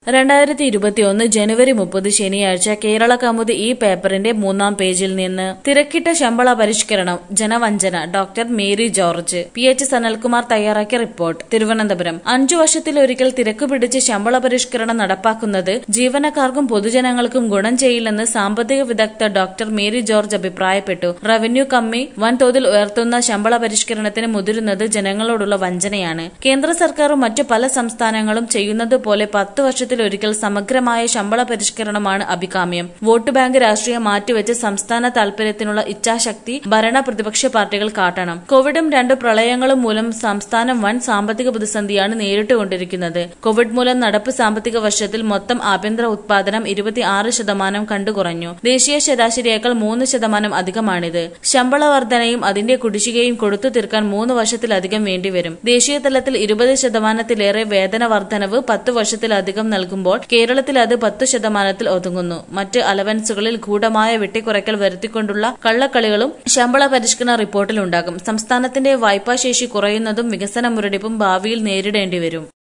രണ്ടായിരത്തി ഇരുപത്തിയൊന്ന് ജനുവരി മുപ്പത് ശനിയാഴ്ച കേരള കൗമുദി ഈ പേപ്പറിന്റെ മൂന്നാം പേജിൽ നിന്ന് തിരക്കിട്ട ശമ്പള പരിഷ്കരണം ജനവഞ്ചന doctor Mary George P H Sanalkumar തയ്യാറാക്കിയ റിപ്പോർട്ട് തിരുവനന്തപുരം അഞ്ചു വർഷത്തിലൊരിക്കൽ തിരക്ക് പിടിച്ച് ശമ്പള പരിഷ്കരണം നടപ്പാക്കുന്നത് ജീവനക്കാർക്കും പൊതുജനങ്ങൾക്കും ഗുണം ചെയ്യില്ലെന്ന് സാമ്പത്തിക വിദഗ്ധ ഡോക്ടർ മേരി ജോർജ് അഭിപ്രായപ്പെട്ടു റവന്യൂ കമ്മി വൻതോതിൽ ഉയർത്തുന്ന ശമ്പള പരിഷ്കരണത്തിന് മുതിരുന്നത് ജനങ്ങളോടുള്ള വഞ്ചനയാണ് കേന്ദ്ര സർക്കാരും മറ്റു പല സംസ്ഥാനങ്ങളും ചെയ്യുന്നത് പോലെ പത്ത് വർഷത്തിലൊരിക്കൽ സമഗ്രമായ ശമ്പള പരിഷ്കരണമാണ് അഭികാമ്യം വോട്ട് ബാങ്ക് രാഷ്ട്രീയം മാറ്റിവെച്ച് സംസ്ഥാന താൽപര്യത്തിനുള്ള ഇച്ഛാശക്തി ഭരണ പ്രതിപക്ഷ പാർട്ടികൾ കാട്ടണം കോവിഡും രണ്ട് പ്രളയങ്ങളും മൂലം സംസ്ഥാനം വൻ സാമ്പത്തിക പ്രതിസന്ധിയാണ് നേരിട്ടുകൊണ്ടിരിക്കുന്നത് കോവിഡ് മൂലം നടപ്പ് സാമ്പത്തിക വർഷത്തിൽ മൊത്തം ആഭ്യന്തര ഉത്പാദനം ഇരുപത്തിയാറ് ശതമാനം കണ്ടുകുറഞ്ഞു ദേശീയ ശരാശരിയേക്കാൾ മൂന്ന് ശതമാനം അധികമാണിത് ശമ്പള വർധനയും അതിന്റെ കുടിശ്ശികയും കൊടുത്തു തീർക്കാൻ മൂന്ന് വർഷത്തിലധികം വേണ്ടിവരും ദേശീയ തലത്തിൽ ഇരുപത് ശതമാനത്തിലേറെ വേതന വർധനവ് പത്ത് വർഷത്തിലധികം നൽകുമ്പോൾ കേരളത്തിൽ അത് പത്ത് ശതമാനത്തിൽ ഒതുങ്ങുന്നു മറ്റ് അലവൻസുകളിൽ ഗൂഢമായ വെട്ടിക്കുറയ്ക്കൽ വരുത്തിക്കൊണ്ടുള്ള കള്ളക്കളികളും ശമ്പള പരിഷ്കരണ റിപ്പോർട്ടിലുണ്ടാകും സംസ്ഥാനത്തിന്റെ വായ്പാശേഷി കുറയുന്നതും വികസന മുരടിപ്പും ഭാവിയിൽ നേരിടേണ്ടിവരും